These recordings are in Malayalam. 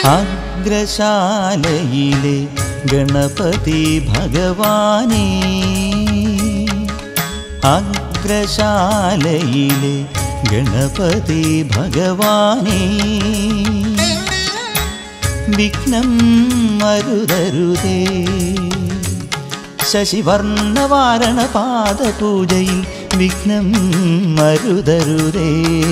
അഗ്രശാലയിലെ ഗണപതി ഭഗവാനേ അഗ്രശാലയിലെ ഗണപതി ഭഗവാനേ വിഘ്നം മരുതരുതേ ശശിവർണവാരണ പാദപൂജയിൽ വിഘ്നം മരുതരുതേ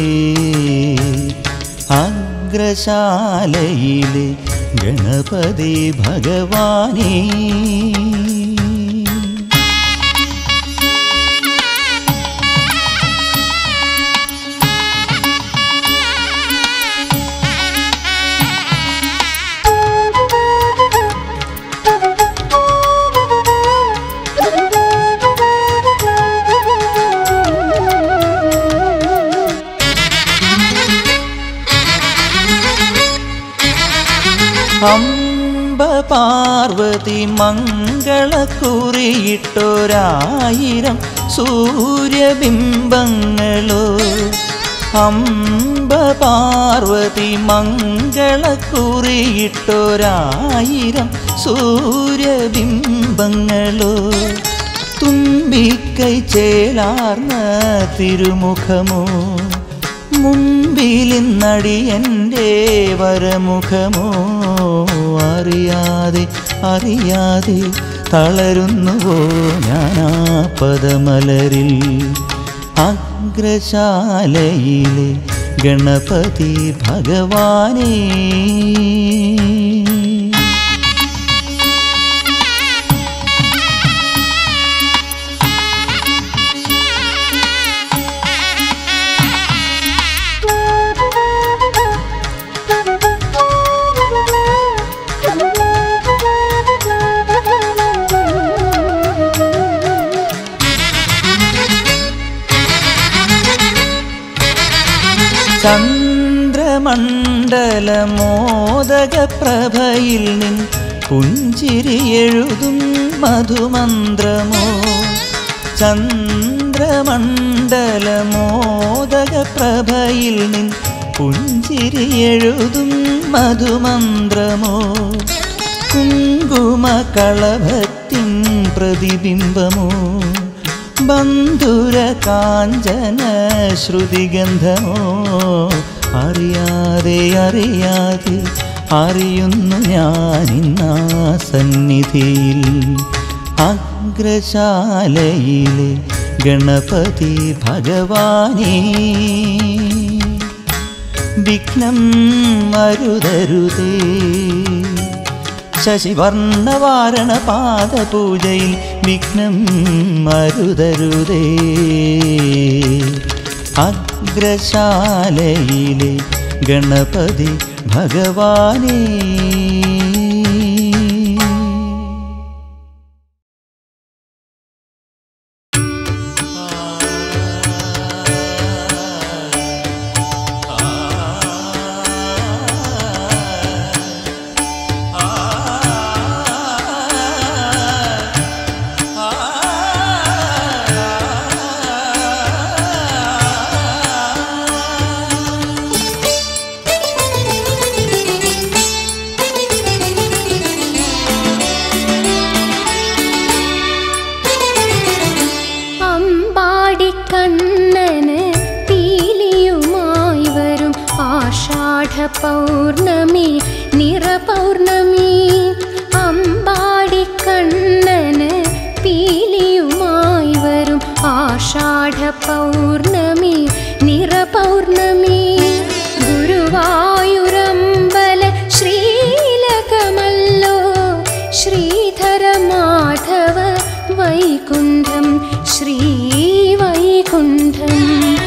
അഗ്രശാലയിലെ ഗണപതി ഭഗവാനേ അമ്പ പാർവതി മംഗളക്കുറിയിട്ടൊരായിരം സൂര്യബിംബങ്ങളോ അമ്പ പാർവതി മംഗളക്കുറിയിട്ടൊരായിരം സൂര്യബിംബങ്ങളോ തുമ്പിക്കൈ ചേലാർന്ന തിരുമുഖമോ മുമ്പിലിന്നടിയൻ്റെ വരമുഖമോ അറിയാതെ അറിയാതെ തളരുന്നുവോ ഞാനാ പദമലരിൽ അഗ്രശാലയിലെ ഗണപതി ഭഗവാനേ ചന്ദ്രമണ്ഡലമോദക പ്രഭയിൽ നിൻ പുഞ്ചിരി എഴുതും മധുമന്ത്രമോ ചന്ദ്രമണ്ഡലമോദക പ്രഭയിൽ നിൻ പുഞ്ചിരി എഴുതും മധുമന്ത്രമോ കുങ്കുമകളഭത്തിൻ പ്രതിബിംബമോ ബന്ധുര കാഞ്ചന ശ്രുതിഗന്ധമോ അറിയാതെ അറിയാതെ അറിയുന്നു ഞാനിന്നാ സന്നിധിയിൽ അഗ്രശാലയിലെ ഗണപതി ഭഗവാനേ വിഘ്നം മരുതരുതേ ശശിവർണവാരണ പാദപൂജയിൽ വിഘ്നം മരുതരുതേ അഗ്രശാലയിലെ ഗണപതി ഭഗവാനേ അമ്പാടിക്കണ്ണന് പീലിയുമായി വരും ആഷാഢ പൗർണമി നിറപൗർണമി അമ്പാടിക്കണ്ണന് പീലിയുമായി വരും ആഷാഢ പൗർണമി നിറപൗർണമി ഗുരുവായൂരമ്പല ശ്രീലകമല്ലോ ശ്രീധര മാധവ വൈകുണ്ഠം ശ്രീവൈകുണ്ഠം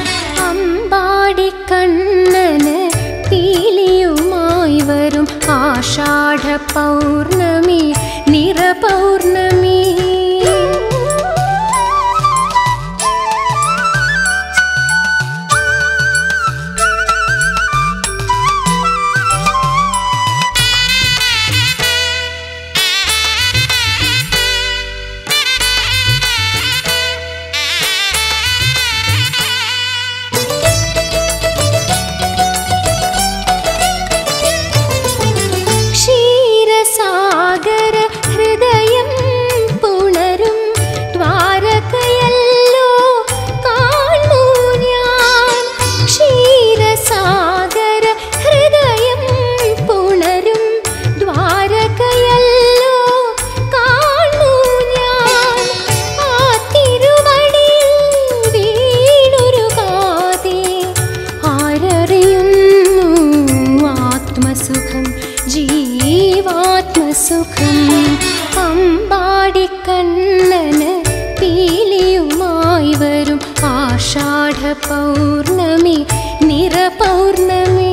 അമ്പാടിക്കണ്ണന് പീലിയുമായി വരും ആഷാഢ പൗർണമി നിറപൗർണമി ആഷാഢപൗർണമി നിറപൗർണമി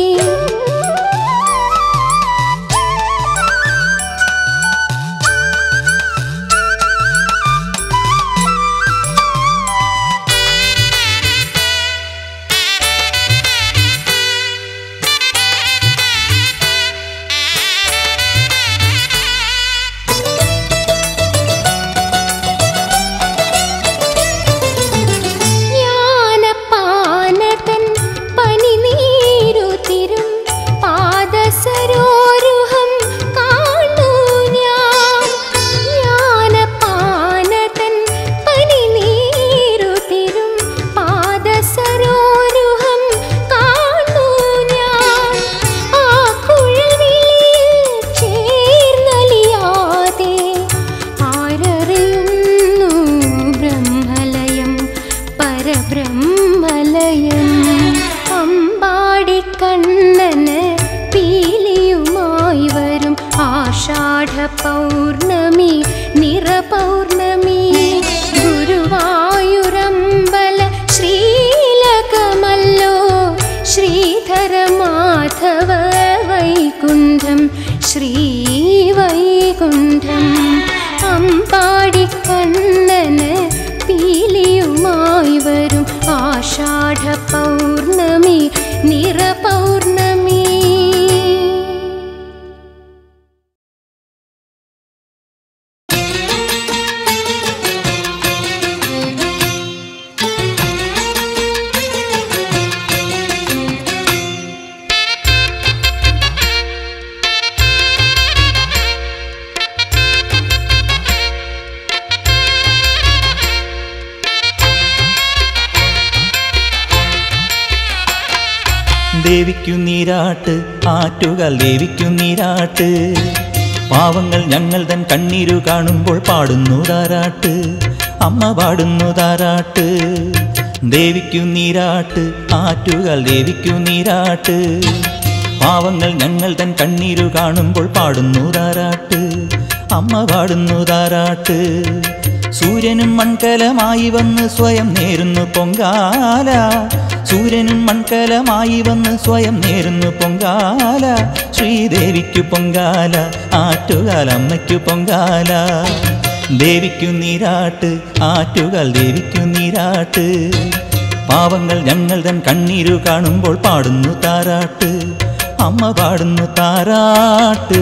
ജ്ഞാനപാനതൻ പനിനീരുതിരും പാദസരോരുഹം കാണൂ ഞാൻ ജ്ഞാനപാനതൻ പനിനീരുതിരും പാദസരോരുഹം കാണൂ ഞാൻ ആ കുഴൽവിളിയിൽ ചേർന്നലിയാതെ ആരറിയുന്നു ബ്രഹ്മലയം പരബ്രഹ്മലയം അമ്പാടിക്കണ്ണന് പീലിയുമായി വരും ആഷാഢ പൗർണമി നിറപൗർണമി ഗുരുവായൂരമ്പല ശ്രീലകമല്ലോ ശ്രീധര മാധവ വൈകുണ്ഠം ശ്രീവൈകുണ്ഠം അമ്പാടിക്കണ്ണന് പീലിയുമായി വരും ആഷാഢ പൗർണമി നിറപൗർണമി ദേവിക്കു നീരാട്ട് ആറ്റുകൾ ദേവിക്കു നീരാട്ട് പാവങ്ങൾ ഞങ്ങൾ തൻ കണ്ണീരു കാണുമ്പോൾ പാടുന്നു താരാട്ട് അമ്മ പാടുന്നു താരാട്ട് ദേവിക്കു നീരാട്ട് ആറ്റുകൾ ദേവിക്കു നീരാട്ട് പാവങ്ങൾ ഞങ്ങൾ തൻ കണ്ണീരു കാണുമ്പോൾ പാടുന്നു താരാട്ട് അമ്മ പാടുന്നു താരാട്ട് സൂര്യനും മൺകലമായി വന്ന് സ്വയം നേരുന്നു പൊങ്കാല സൂര്യനും മൺകലമായി വന്ന് സ്വയം നേരുന്നു പൊങ്കാല ശ്രീദേവിക്കു പൊങ്കാല ആറ്റുകാൽ അമ്മയ്ക്കു പൊങ്കാല ദേവിക്കു നീരാട്ട് ആറ്റുകാൽ ദേവിക്കു നീരാട്ട് പാവങ്ങൾ ഞങ്ങൾ തൻ കണ്ണീരു കാണുമ്പോൾ പാടുന്നു താരാട്ട് അമ്മ പാടുന്നു താരാട്ട്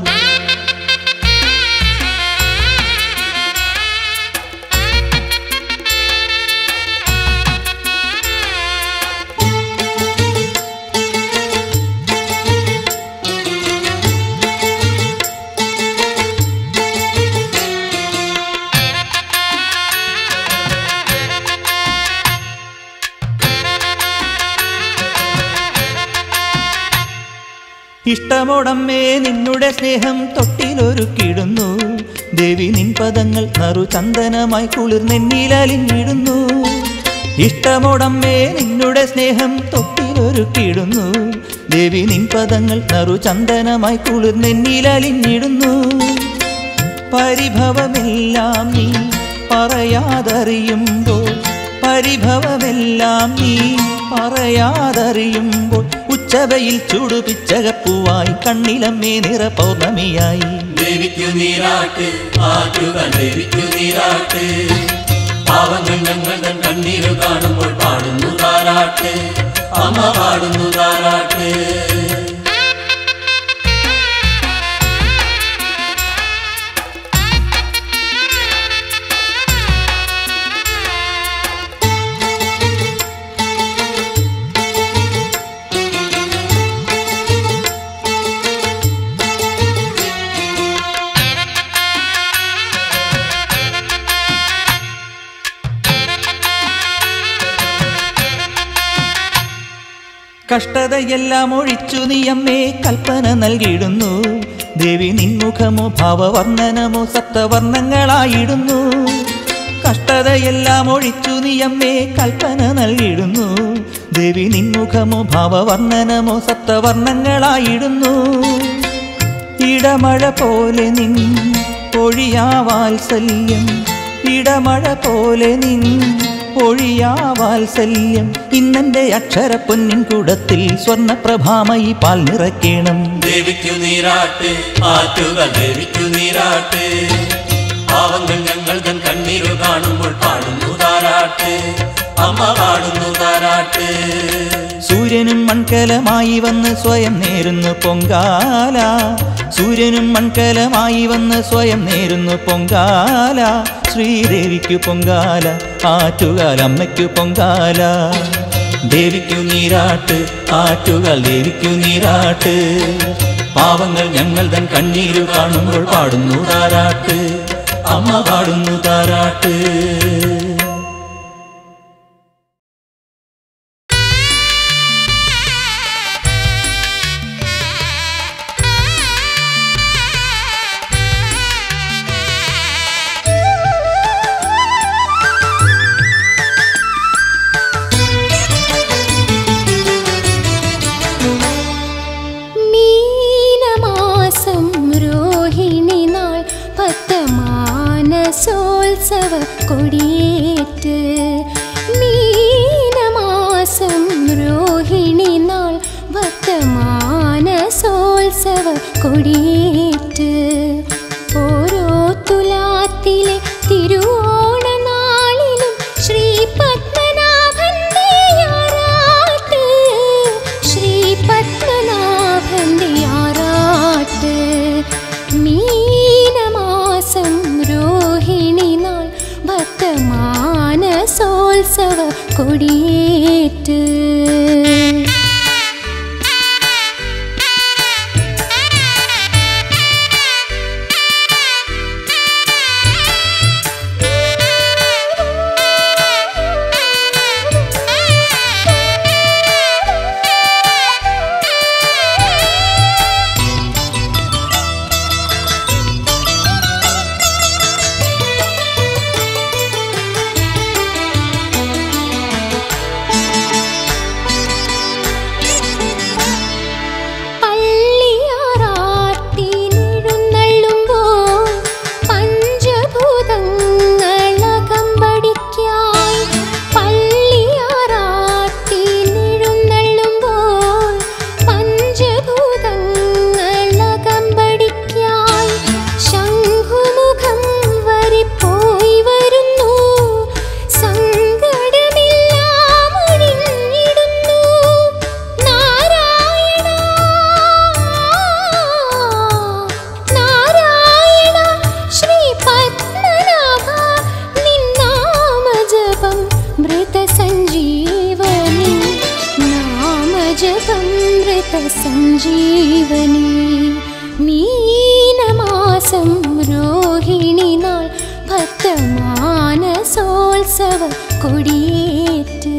ഇഷ്ടമോടമ്മേ നിന്നുടെ സ്നേഹം തൊട്ടിലൊരുക്കിടുന്നു ദേവി നിൻ പദങ്ങൾ നറു ചന്ദനമായി കുളിർന്നെന്നിലലിഞ്ഞിടുന്നു ഇഷ്ടമോടമ്മേ നിന്നുടെ സ്നേഹം തൊട്ടിലൊരുക്കിടുന്നു ദേവി നിൻ പദങ്ങൾ നറു ചന്ദനമായി കുളിർന്നെന്നിലലിഞ്ഞിടുന്നു പരിഭവമെല്ലാം നീ പറയാതറിയുമ്പോൾ പരിഭവമെല്ലാം നീ പറയാതറിയുമ്പോൾ ഉച്ചവയിൽ ചുടുപിച്ചകപ്പൂവായി കണ്ണിലമ്മേ നിറ പൗർണമിയായി ദേവിക്കു നീരാട്ട് ആറ്റുകൾ ദേവിക്കു നീരാട്ട് പാവങ്ങൾ ഞങ്ങൾ തൻ കണ്ണീര് കാണുമ്പോൾ പാടുന്നു താരാട്ട് അമ്മ പാടുന്നു താരാട്ട് കഷ്ടതയെല്ലാം ഒഴിച്ചു നീ അമ്മേ കൽപ്പന നൽകിയിടുന്നു ദേവി നിൻമുഖമോ ഭാവവർണ്ണനമോ സപ്തവർണ്ണങ്ങളായിടുന്നു കഷ്ടതയെല്ലാം ഒഴിച്ചു നീ അമ്മേ കൽപ്പന നൽകിയിടുന്നു ദേവി നിൻമുഖമോ ഭാവവർണ്ണനമോ സപ്തവർണ്ണങ്ങളായിടുന്നു ഇടമഴ പോലെ നിൻ പൊഴിയാ വാത്സല്യം ഇടമഴ പോലെ നിൻ ഒഴിയാ വാത്സല്യം ഇന്നെന്റെ അക്ഷര പൊന്നിൻ കൂടത്തിൽ സ്വർണപ്രഭാമയി പാൽ നിറയ്ക്കണം ദേവിക്കു നീരാട്ട് ആറ്റുകൾ ദേവിക്കു നീരാട്ട് പാവങ്ങൾ ഞങ്ങൾ തൻ കണ്ണീരു കാണുമ്പോൾ പാടുന്നു താരാട്ട് അമ്മ പാടുന്നു താരാട്ട് സൂര്യനും മൺകലമായി വന്ന് സ്വയം നേരുന്നു പൊങ്കാല സൂര്യനും മൺകലമായി വന്ന് സ്വയം നേരുന്നു പൊങ്കാല ശ്രീദേവിക്കു പൊങ്കാല ആറ്റുകാൽ അമ്മയ്ക്കു പൊങ്കാല ദേവിക്കു നീരാട്ട് ആറ്റുകാൽ ദേവിക്കു നീരാട്ട് പാവങ്ങൾ ഞങ്ങൾ തൻ കണ്ണീരു കാണുമ്പോൾ പാടുന്നു താരാട്ട് അമ്മ പാടുന്നു താരാട്ട് മീനമാസം രോഹിണി നാൾ പത്ത് മാനസോത്സവ കൊടിയേറ്റ് മീനമാസം രോഹിണി നാൾ പത്ത് മാനസോത്സവ കൊടിയേറ്റ് ഓരോ തുലാത്തിലെ തിരുവോണ നാളിലും ശ്രീ പത്മനാഭന്റെ ആറാട്ട് ശ്രീ പത്മനാഭന്റെ ആറാട്ട് മീനമാസം രോഹിണി നാൾ ഭക്തമാനസോത്സവ കൊടിയേറ്റ് പള്ളിയാറാട്ടിനെഴുന്നള്ളുമ്പോൾ പഞ്ചഭൂതങ്ങളകമ്പടിക്കായി പള്ളിയാറാട്ടിനെഴുന്നള്ളുമ്പോൾ പഞ്ചഭൂതങ്ങളകമ്പടിക്കായി ശംഖുമുഖം വരിപ്പോയി വരുന്നു സങ്കടമെല്ലാം ഒഴിഞ്ഞിടുന്നു നാരായണ നാരായണ ശ്രീ പത്മനാഭ നിന്നാമജപം മൃതസഞ്ജീവനി നാമജപം മൃതസഞ്ജീവനി മീനമാസം രോഹിണി നാൾ ഭക്തമാനസോത്സവ കൊടിയേറ്റ്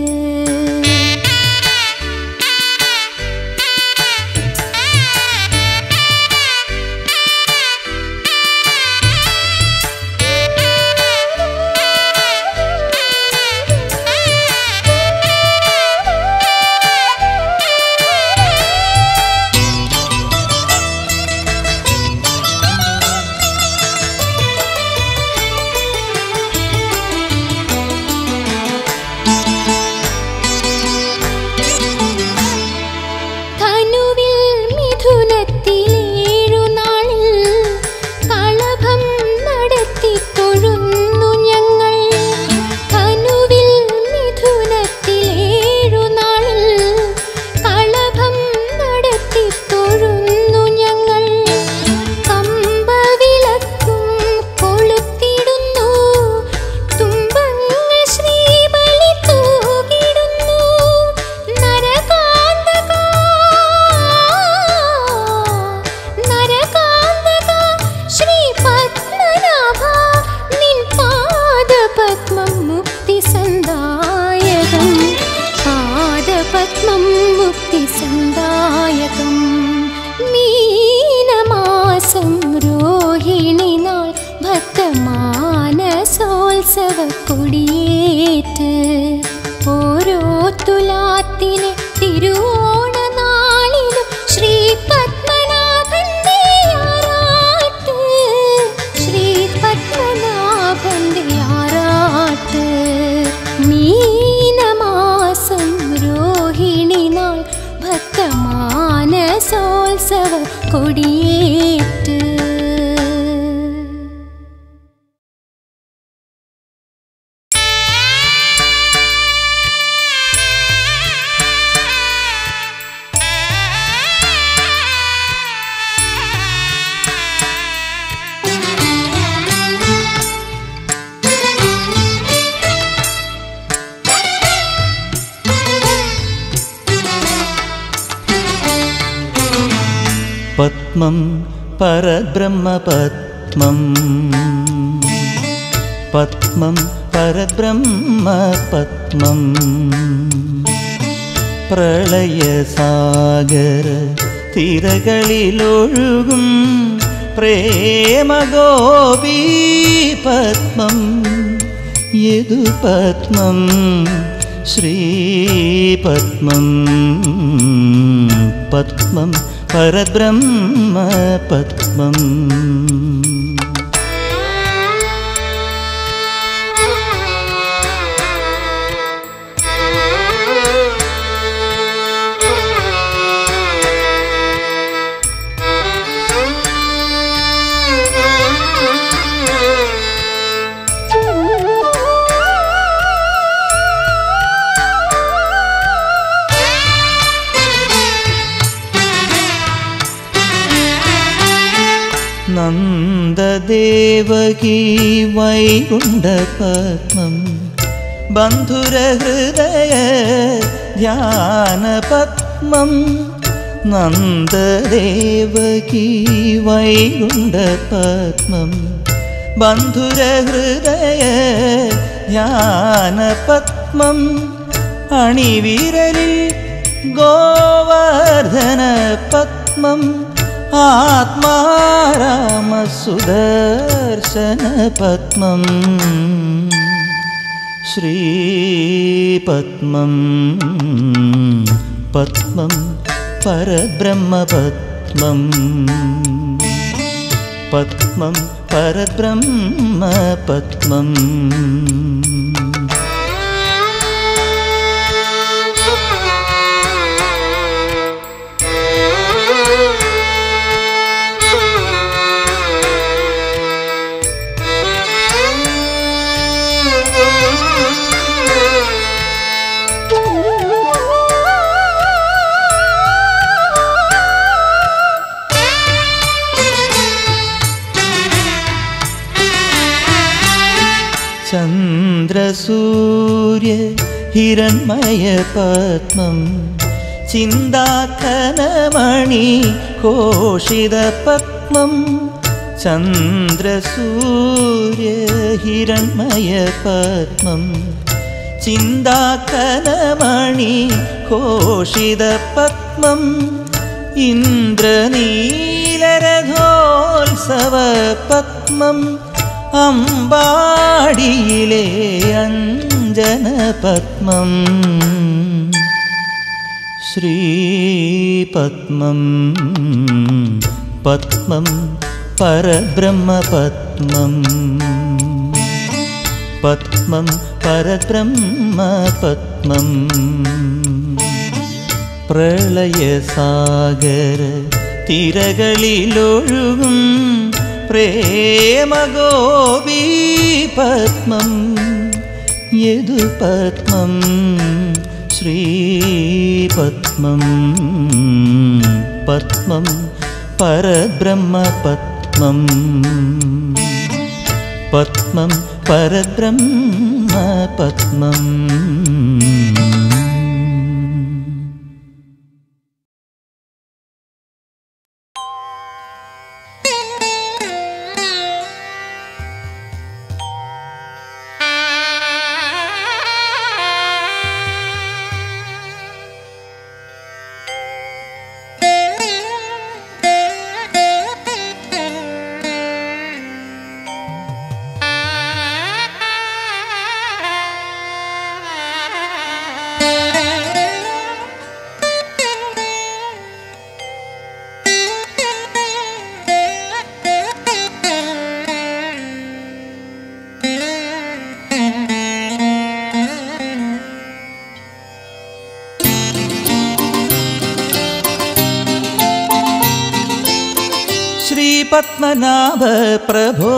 ധനുവിൽ മിഥുനത്തിലേഴു നാളിൽ കളഭം നടത്തി തൊഴുന്നു ഞങ്ങൾ ധനുവിൽ മിഥുനത്തിലേഴു നാളിൽ കളഭം നടത്തി തൊഴുന്നു ഞങ്ങൾ കമ്പവിളക്കും കൊളുത്തിടുന്നു തുമ്പങ്ങൾ ശ്രീബലി തൂകിടുന്നു നരകാന്തക നരകാന്തക ശ്രീ പത്മനാഭ നിൻ പാദപത്മം മുക്തി സന്ദായകം പാദപത്മം മുക്തി സന്ദായകം മീനമാസം രോഹിണി നാൾ ഭക്തമാനസോത്സവ കൊടിയേറ്റ് ഓരോ തുലാത്തിലെ തിരുവോണ നാളിലും ശ്രീ പത്മനാഭന്റെ ആറാട്ട് ശ്രീ പത്മനാഭന്റെ ആറാട്ട് മീ തിരുവോത്സവ കൊടിയേറ്റ് പത്മം പരബ്രഹ്മപത്മം പത്മം പരബ്രഹ്മപത്മം പ്രളയസാഗര തിരകളിലൊഴുകും പ്രേമഗോപീ പത്മം യദുപത്മം ശ്രീപത്മം പത്മം പരബ്രഹ്മ പത്മം നന്ദദേവകീ വൈകുണ്ഠപത്മം ബന്ധുരഹൃദയ ധ്യാനപത്മം നന്ദദേവകീ വൈകുണ്ഠപത്മം ബന്ധുരഹൃദയ ധ്യാനപത്മം അണിവിരലിൽ ഗോവർദ്ധന പത്മം ആത്മാരാമസുദർശന പത്മം ശ്രീപത്മം പത്മം പരബ്രഹ്മപത്മം പത്മം പരബ്രഹ്മ പത്മം ചന്ദ്രസൂര്യ ഹിരൺമയ പത്മം ചിന്താക്കനമണി കോഷിത പത്മം ചന്ദ്രസൂര്യ ഹിരൺമയ പത്മം ചിന്താക്കനമണി കോഷിത പത്മം ഇന്ദ്രനീലരഥോത്സവ പത്മം അമ്പാടിയിലെ അഞ്ജന പത്മം ശ്രീപത്മം പത്മം പരബ്രഹ്മപത്മം പത്മം പരബ്രഹ്മപത്മം പ്രളയസാഗര തിരകളിലൊഴുകും പ്രേമഗോപീ പത്മം യദുപത്മം ശ്രീപത്മം പത്മം പരബ്രഹ്മപത്മം പത്മം പരബ്രഹ്മ പത്മം ആ ശ്രീപത്മനാഭ പ്രഭോ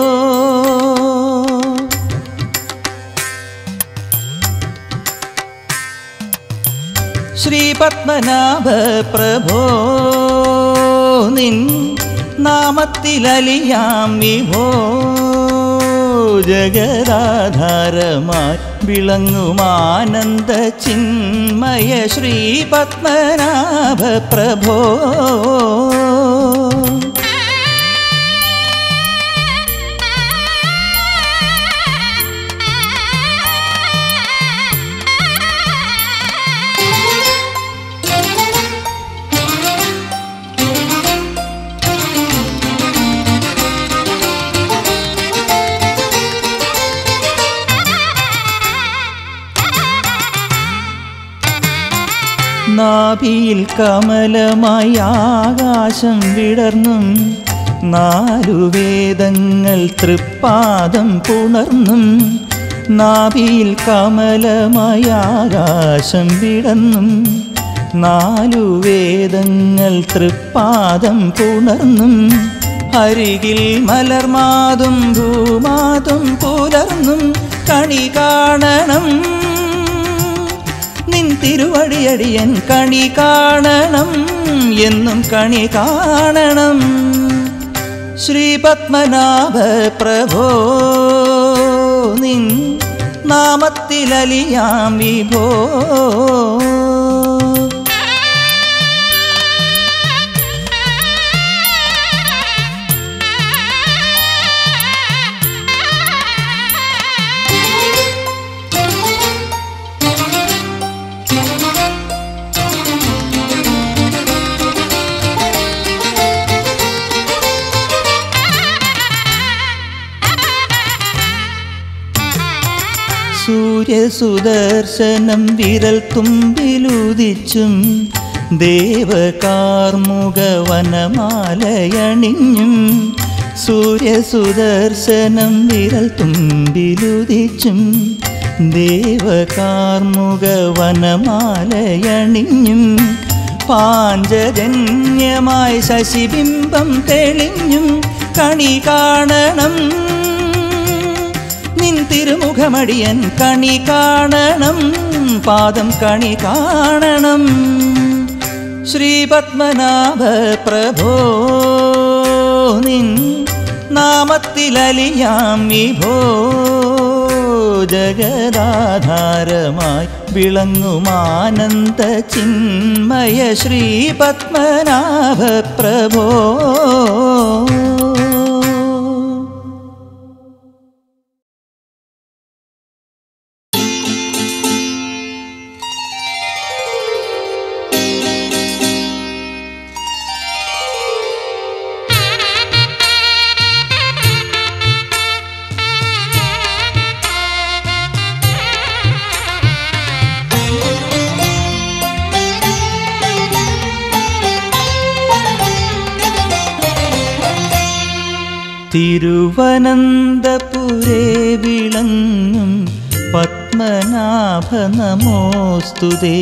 ശ്രീപത്മനാഭ പ്രഭോ നിൻ നാമത്തിലലിയാം വിഭോ ജഗദാധാരമായി വിളങ്ങുമാനന്ദ ചിന്മയ ശ്രീപത്മനാഭ പ്രഭോ നാഭിയിൽ കമലമായി ആകാശം വിടർന്നും നാലു വേദങ്ങൾ തൃപ്പാദം പുണർന്നും നാഭിയിൽ കമലമായി ആകാശം വിടർന്നും നാലു വേദങ്ങൾ തൃപ്പാദം പുണർന്നും അരികിൽ മലർമാതും ഭൂമാതും പുലർന്നും കണി കാണണം നിൻ തിരുവടിയടിയൻ കണി കാണണം എന്നും കണി കാണണം ശ്രീപത്മനാഭ പ്രഭോ നിൻ നാമത്തിലലിയാം വിഭോ സൂര്യസുദർശനം വിരൽ തുമ്പിലുദിച്ചും ദേവകാർമുകവനമാലയണിഞ്ഞും സൂര്യസുദർശനം വിരൽ തുമ്പിലുദിച്ചും ദേവകാർമുകവനമാലയണിഞ്ഞും പാഞ്ചജന്യമായ ശശിബിംബം തെളിഞ്ഞും കണി കാണണം നിൻ തിരുമുഖമടിയൻ കണി കാണണം പാദം കണി കാണണം ശ്രീപത്മനാഭ പ്രഭോ നിൻ നാമത്തിലലിയാം വിഭോ ജഗദാധാരമായി വിളങ്ങുമാനന്ദ ചിന്മയ ശ്രീപത്മനാഭ പ്രഭോ തിരുവനന്തപുരേ വിളങ്ങും പത്മനാഭ നമോസ്തുതേ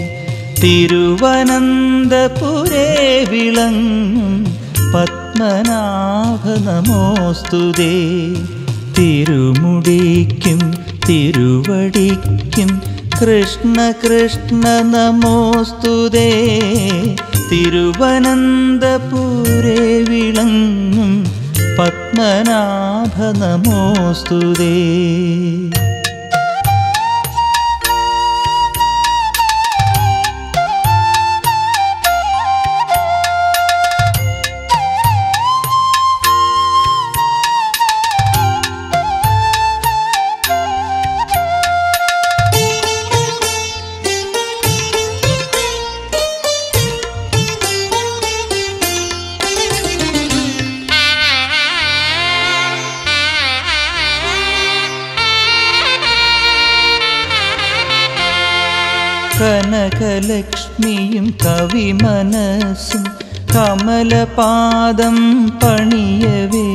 തിരുവനന്തപുരേ വിളങ്ങും പത്മനാഭ നമോസ്തുതേ തിരുമുടിക്കും തിരുവടിക്കും കൃഷ്ണ കൃഷ്ണ നമോസ്തുതേ തിരുവനന്തപുരേ വിളങ്ങും പത്മനാഭ നമോസ്തുതേ കനകലക്ഷ്മിയും കവിമനസ്സും കമലപാദം പണിയവേ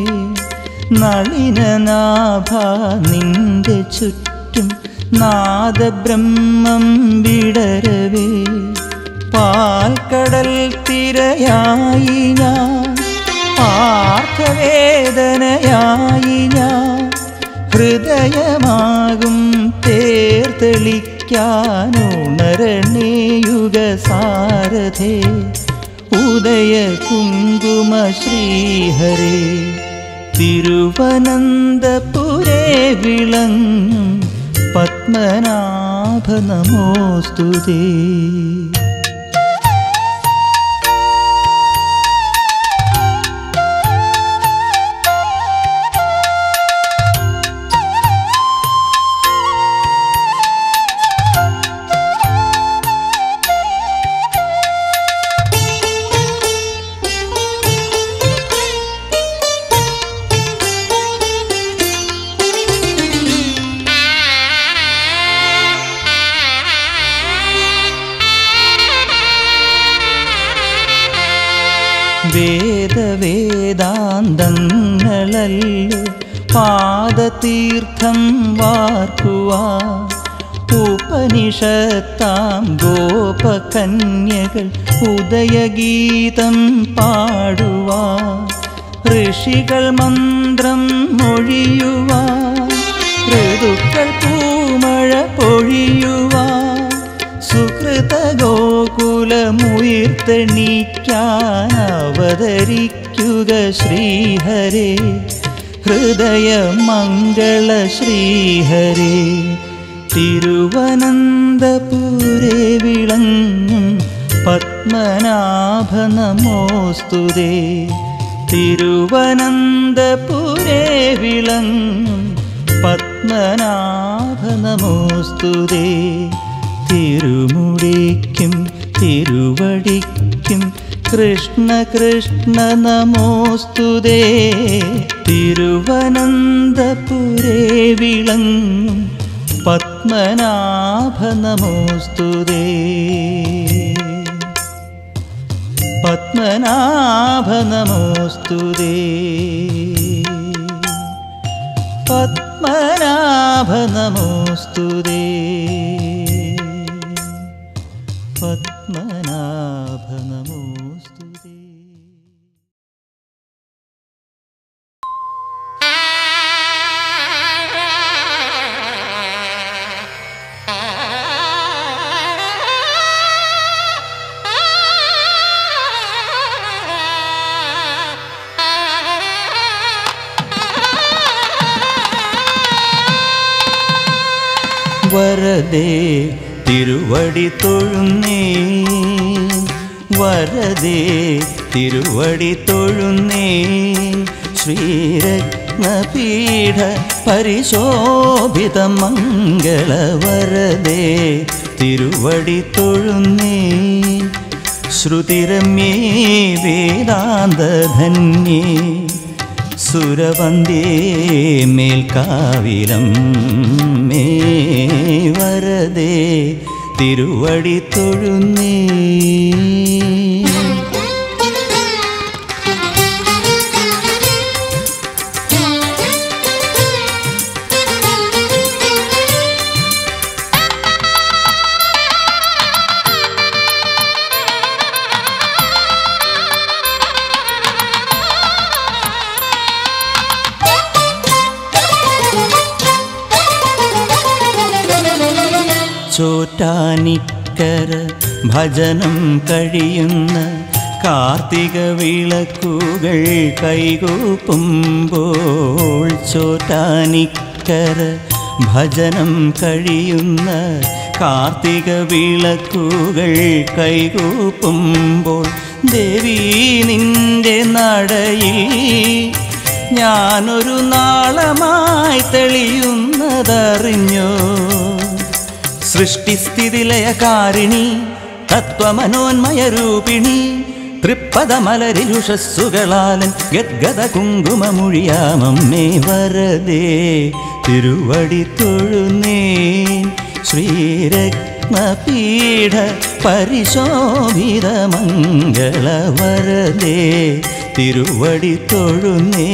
നളിനനാഭ നിന്റെ ചുറ്റും നാദബ്രഹ്മം വിടരവേ പാൽക്കടൽ തിരയായി ഞാൻ ആർത്തവേദനയായി ഞാൻ ഹൃദയമാകും തേർത്തെളിക്കാനുണരണേയുഗ സാരഥേ ഉദയ കുങ്കുമ ശ്രീഹരേ തിരുവനന്തപുരേ വിളങ്ങും പത്മനാഭ നമോസ്തുതേ വേദവേദാന്തങ്ങളല്ലോ പാദതീർത്ഥം വാർക്കുവാ ഉപനിഷത്താം ഗോപകന്യകൾ ഉദയഗീതം പാടുവാ ഋഷികൾ മന്ത്രം മൊഴിയുവാ ഋതുക്കൾ പൂമഴ പൊഴിയുവാ സുഹൃത ഗോകുലമുയർത്തെണീക്കാൻ അവതരിക്കുക ശ്രീഹരേ ഹൃദയമംഗള ശ്രീഹരേ തിരുവനന്തപുരേ വിളങ്ങും പത്മനാഭ നമോസ്തുതേ തിരുവനന്തപുരേ വിളങ്ങും പത്മനാഭ നമോസ്തുതേ തിരുമുടിക്കും തിരുവടിക്കും കൃഷ്ണ കൃഷ്ണ നമോസ്തുതേ തിരുവനന്തപുരേ വിളങ്ങും പത്മനാഭ നമോസ്തുതേ പത്മനാഭ നമോസ്തുതേ പത്മനാഭ നമോസ്തുതേ പത്മനാഭ നമോസ്തുതേ വരദേ തിരുവടി തൊഴുന്നേ വരദേ തിരുവടി തൊഴുന്നേ ശ്രീരത്നപീഠ പരിശോഭിത മംഗളവരദേ തിരുവടി തൊഴുന്നേ ശ്രുതിരമ്യേ വേദാന്തധന്യേ സുരവന്ദേ മേൽക്കാവിലം മേ വരദേ തിരുവടി തൊഴുന്നേ ചോറ്റാനിക്കര ഭജനം കഴിയുന്ന കാർത്തിക വിളക്കുകൾ കൈകൂപ്പുമ്പോൾ ചോറ്റാനിക്കര ഭജനം കഴിയുന്ന കാർത്തിക വിളക്കുകൾ കൈകൂപ്പുമ്പോൾ ദേവി നിന്റെ നടയിൽ ഞാനൊരു നാളമായി തെളിയുന്നതറിഞ്ഞോ സൃഷ്ടിസ്ഥിതിലയകാരിണി തത്വമനോന്മയ രൂപിണി തൃപ്പദമലരിലുഷസ്സുകളാലൻ ഗദ്ഗത കുങ്കുമമുഴിയാമമ്മേ വരദേ തിരുവടി തൊഴുന്നേ ശ്രീരത്നപീഠ പരിശോഭിത മംഗളവരദേ തിരുവടി തൊഴുന്നേ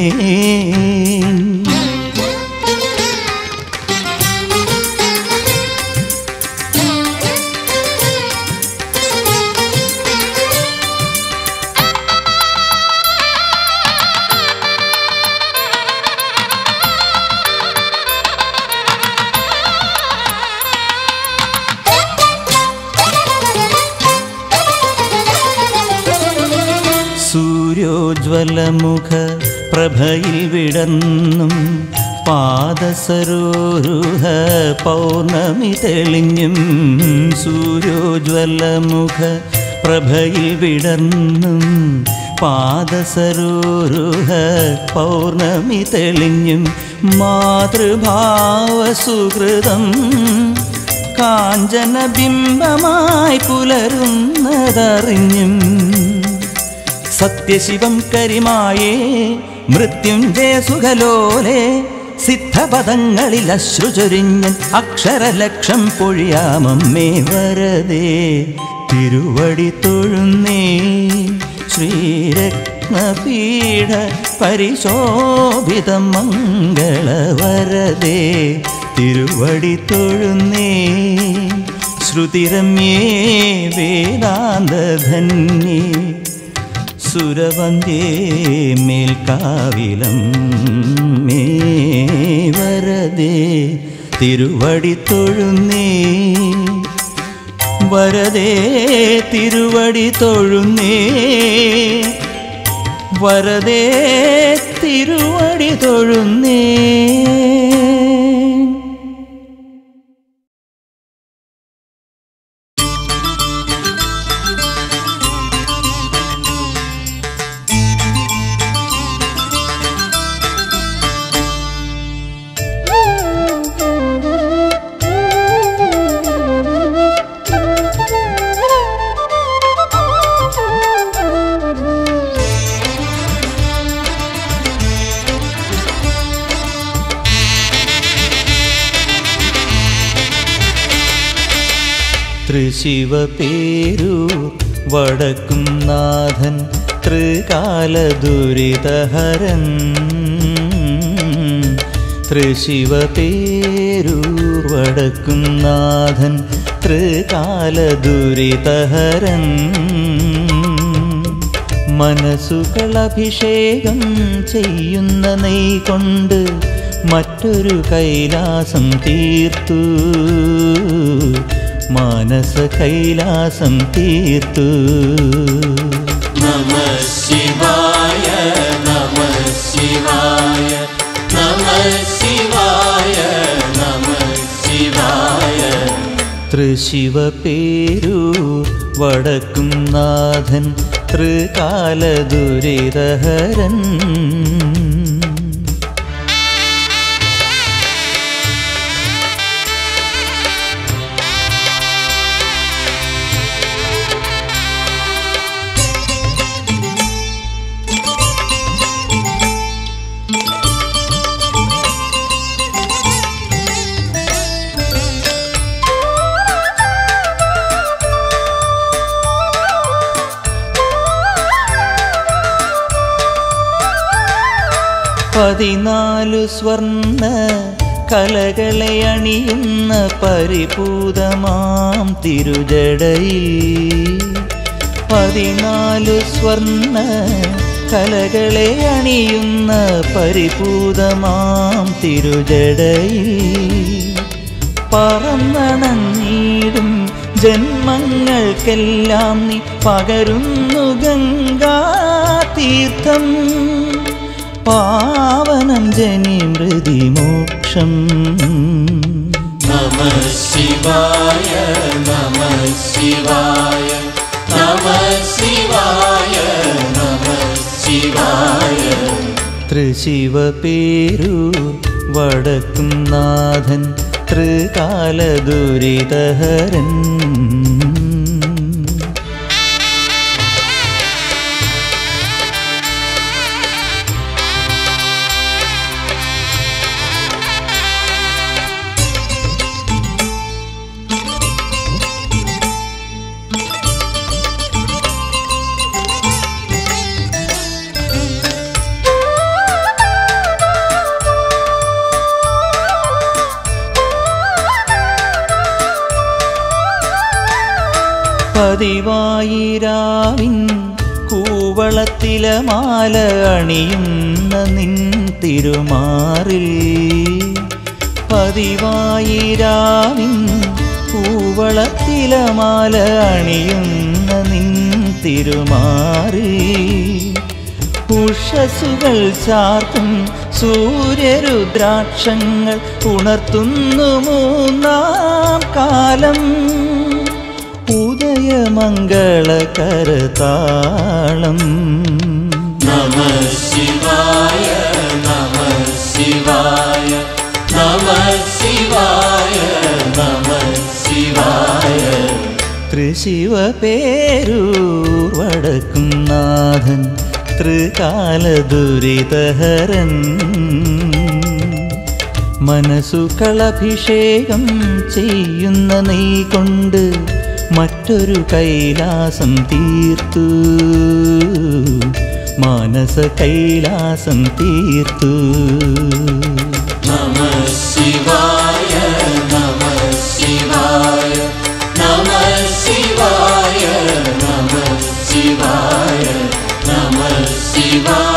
സൂര്യോജ്വലമുഖ പ്രഭയിൽ വിടർന്നും പാദസരോരുഹ പൗർണമി തെളിഞ്ഞും സൂര്യോജ്വലമുഖ പ്രഭയിൽ വിടർന്നും പാദസരോരുഹ പൗർണമി തെളിഞ്ഞും മാതൃഭാവസുഹൃതം കാഞ്ചന ബിംബമായി പുലരുന്നതറിഞ്ഞും സത്യശിവം കരിമായേ മൃത്യുഞ്ജയ സുഖലോലെ സിദ്ധപദങ്ങളിൽ അശ്രുചൊരിഞ്ഞൻ അക്ഷരലക്ഷം പൊഴിയാമമ്മേ വരതേ തിരുവടി തൊഴുന്നേ ശ്രീരത്നപീഠ പരിശോഭിത മംഗളവരതേ തിരുവടി തൊഴുന്നേ ശ്രുതിരമ്യേ വേദാന്തധന്യേ സുരവന്യേ മേൽക്കാവിലം മേ വരദേ തിരുവടി തൊഴുന്നേ വരദേ തിരുവടി തൊഴുന്നേ വരദേ തിരുവടി തൊഴുന്നേ തൃശിവപേരു വടക്കും നാഥൻ തൃകാലദുരിതഹരൻ തൃശിവപേരൂർ വടക്കും നാഥൻ തൃകാലദുരിതഹരൻ മനസ്സുകൾ അഭിഷേകം ചെയ്യുന്ന നെയ് കൊണ്ട് മറ്റൊരു കൈലാസം തീർത്തു മാനസ കൈലാസം തീർത്തു നമ ശിവായ നമ ശിവായ നമ ശിവായ നമ ശിവായ തൃശിവപേരൂർ വടക്കും നാഥൻ തൃകാലദുരിതഹരൻ പതിനാലു സ്വർണ്ണ കലകളെ അണിയുന്ന പരിപൂതമാം തിരുജടയിൽ പതിനാലു സ്വർണ്ണ കലകളെ അണിയുന്ന പരിപൂതമാം തിരുജടയിൽ പറന്നണഞ്ഞിടും ജന്മങ്ങൾക്കെല്ലാം നീ പകരുന്നു ഗംഗാതീർത്ഥം പാവനം ജനി മൃതി മോക്ഷം നമ ശിവായ നമ ശിവായ നമ ശിവായ നമ ശിവായ തൃശിവപേരു വടക്കും നാഥൻ തൃകാലദുരിതഹരൻ പതിവായിരാവിൻ കൂവളത്തില മാല അണിയുന്ന നിൻ തിരുമാറിൽ പതിവായിരാവിൻ കൂവളത്തില മാല അണിയുന്ന നിൻ തിരുമാറിൽ ഉഷസുകൾ ചാർത്തും സൂര്യരുദ്രാക്ഷങ്ങൾ ഉണർത്തുന്നു മൂന്നാം കാലം ഉദയമംഗളകരതാളം നമ ശിവായ നമ ശിവായ നമ ശിവായ നമ ശിവായ തൃശിവ പേരൂർ വടക്കും നാഥൻ തൃകാല ദുരിതഹരൻ മനസ്സുകളഭിഷേകം ചെയ്യുന്ന നീ കൊണ്ട് മറ്റൊരു കൈലാസം തീർത്തു മാനസ കൈലാസം തീർത്തു നമ ശിവായ നമ ശിവായ നമ ശിവായ നമ ശിവായ നമ ശിവായ